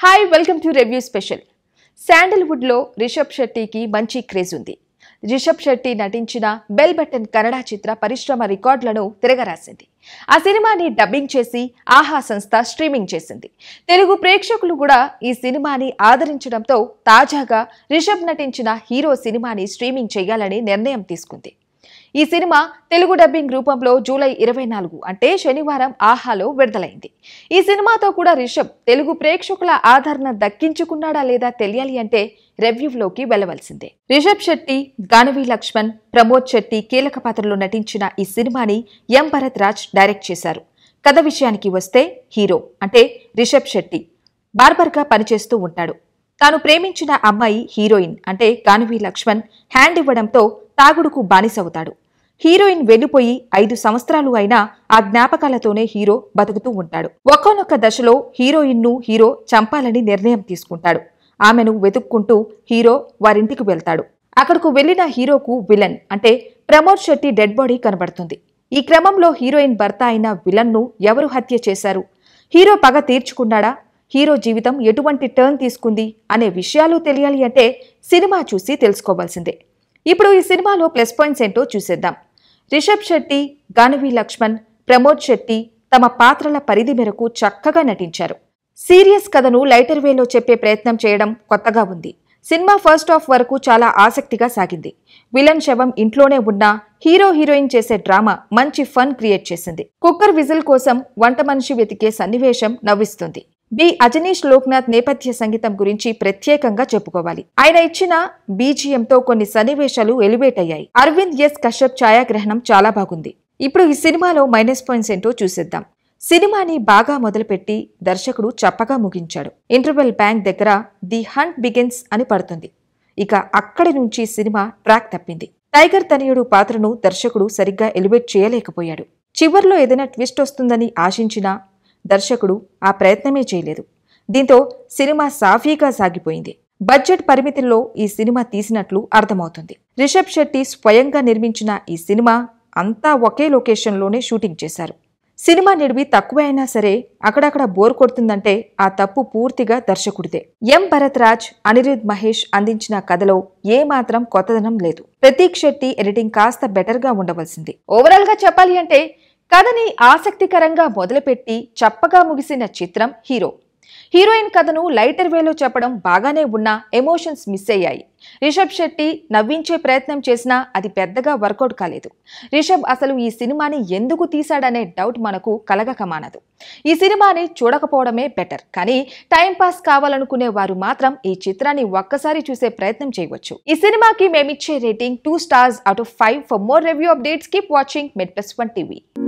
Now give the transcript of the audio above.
hi welcome to review special శాండల్వుడ్లో రిషబ్ శెట్టికి మంచి క్రేజ్ ఉంది రిషబ్ శెట్టి నటించిన బెల్ బటన్ కన్నడ చిత్ర పరిశ్రమ రికార్డులను తిరగరాసింది ఆ సినిమాని డబ్బింగ్ చేసి ఆహా సంస్థ స్ట్రీమింగ్ చేసింది తెలుగు ప్రేక్షకులు కూడా ఈ సినిమాని ఆదరించడంతో తాజాగా రిషబ్ నటించిన హీరో సినిమాని స్ట్రీమింగ్ చేయాలని నిర్ణయం తీసుకుంది ఈ సినిమా తెలుగు డబ్బింగ్ రూపంలో జూలై ఇరవై నాలుగు అంటే శనివారం ఆహాలో విడుదలైంది ఈ సినిమాతో కూడా రిషబ్ తెలుగు ప్రేక్షకుల ఆదరణ దక్కించుకున్నాడా లేదా తెలియాలి అంటే రివ్యూలోకి వెళ్ళవలసిందే రిషబ్ శెట్టి గానవి లక్ష్మణ్ ప్రమోద్ శెట్టి కీలక పాత్రలో నటించిన ఈ సినిమాని ఎం భరత్ రాజ్ డైరెక్ట్ చేశారు కథ విషయానికి వస్తే హీరో అంటే రిషబ్ శెట్టి బార్బర్గా పనిచేస్తూ ఉంటాడు తాను ప్రేమించిన అమ్మాయి హీరోయిన్ అంటే గానవి లక్ష్మణ్ హ్యాండ్ ఇవ్వడంతో తాగుడుకు బానిసవుతాడు హీరోయిన్ వెళ్లిపోయి ఐదు సంవత్సరాలు అయినా ఆ జ్ఞాపకాలతోనే హీరో బతుకుతూ ఉంటాడు ఒక్కొనొక్క దశలో హీరోయిన్ను హీరో చంపాలని నిర్ణయం తీసుకుంటాడు ఆమెను వెతుక్కుంటూ హీరో వారింటికి వెళ్తాడు అక్కడకు వెళ్లిన హీరోకు విలన్ అంటే ప్రమోద్ శెట్టి డెడ్ బాడీ కనబడుతుంది ఈ క్రమంలో హీరోయిన్ భర్త అయిన విలన్ను ఎవరు హత్య చేశారు హీరో పగ తీర్చుకున్నాడా హీరో జీవితం ఎటువంటి టర్న్ తీసుకుంది అనే విషయాలు తెలియాలి అంటే సినిమా చూసి తెలుసుకోవాల్సిందే ఇప్పుడు ఈ సినిమాలో ప్లస్ పాయింట్స్ ఏంటో చూసేద్దాం రిషబ్ శెట్టి గానవి లక్ష్మణ్ ప్రమోద్ శెట్టి తమ పాత్రల పరిధి మేరకు చక్కగా నటించారు సీరియస్ కథను లైటర్ వేలో చెప్పే ప్రయత్నం చేయడం కొత్తగా ఉంది సినిమా ఫస్ట్ హాఫ్ వరకు చాలా ఆసక్తిగా సాగింది విలన్ శవం ఇంట్లోనే ఉన్నా హీరో హీరోయిన్ చేసే డ్రామా మంచి ఫన్ క్రియేట్ చేసింది కుక్కర్ విజిల్ కోసం వంట మనిషి వెతికే సన్నివేశం నవ్విస్తుంది బి అజనీష్ లోక్నాథ్ నేపథ్య సంగీతం గురించి ప్రత్యేకంగా చెప్పుకోవాలి ఆయన ఇచ్చిన బీజిఎంతో కొన్ని సన్నివేశాలు ఎలివేట్ అయ్యాయి అరవింద్ ఎస్ కశ్యప్ ఛాయాగ్రహణం చాలా బాగుంది ఇప్పుడు ఈ సినిమాలో మైనస్ పాయింట్స్ ఏంటో చూసేద్దాం సినిమాని బాగా మొదలుపెట్టి దర్శకుడు చప్పగా ముగించాడు ఇంటర్వెల్ బ్యాంక్ దగ్గర ది హంట్ బిగిన్స్ అని పడుతుంది ఇక అక్కడి నుంచి సినిమా ట్రాక్ తప్పింది టైగర్ తనయుడు పాత్రను దర్శకుడు సరిగ్గా ఎలివేట్ చేయలేకపోయాడు చివర్లో ఏదైనా ట్విస్ట్ వస్తుందని ఆశించినా దర్శకుడు ఆ ప్రయత్నమే చేయలేదు దీంతో సినిమా సాఫీగా సాగిపోయింది బడ్జెట్ పరిమితుల్లో ఈ సినిమా తీసినట్లు అర్థమవుతుంది రిషబ్ శెట్టి స్వయంగా నిర్మించిన ఈ సినిమా అంతా ఒకే లొకేషన్లోనే షూటింగ్ చేశారు సినిమా నిడివి తక్కువ అయినా సరే అక్కడక్కడ బోర్ కొడుతుందంటే ఆ తప్పు పూర్తిగా దర్శకుడిదే ఎం భరత్ రాజ్ అనిరుద్ మహేష్ అందించిన కథలో ఏ మాత్రం కొత్తదనం లేదు ప్రతీక్ శెట్టి ఎడిటింగ్ కాస్త బెటర్ గా ఉండవలసింది ఓవరాల్ గా చెప్పాలి అంటే కథని ఆసక్తికరంగా మొదలుపెట్టి చప్పగా ముగిసిన చిత్రం హీరో హీరోయిన్ కథను లైటర్ వేలో చెప్పడం బాగానే ఉన్నా ఎమోషన్స్ మిస్ అయ్యాయి రిషబ్ శెట్టి నవ్వించే ప్రయత్నం చేసినా అది పెద్దగా వర్కౌట్ కాలేదు రిషబ్ అసలు ఈ సినిమాని ఎందుకు తీశాడనే డౌట్ మనకు కలగక మానదు ఈ సినిమాని చూడకపోవడమే బెటర్ కానీ టైం పాస్ కావాలనుకునే వారు మాత్రం ఈ చిత్రాన్ని ఒక్కసారి చూసే ప్రయత్నం చేయవచ్చు ఈ సినిమాకి మేమిచ్చే rating two stars out of five for more review updates keep watching మెడ్ ప్లస్ వన్ టీవీ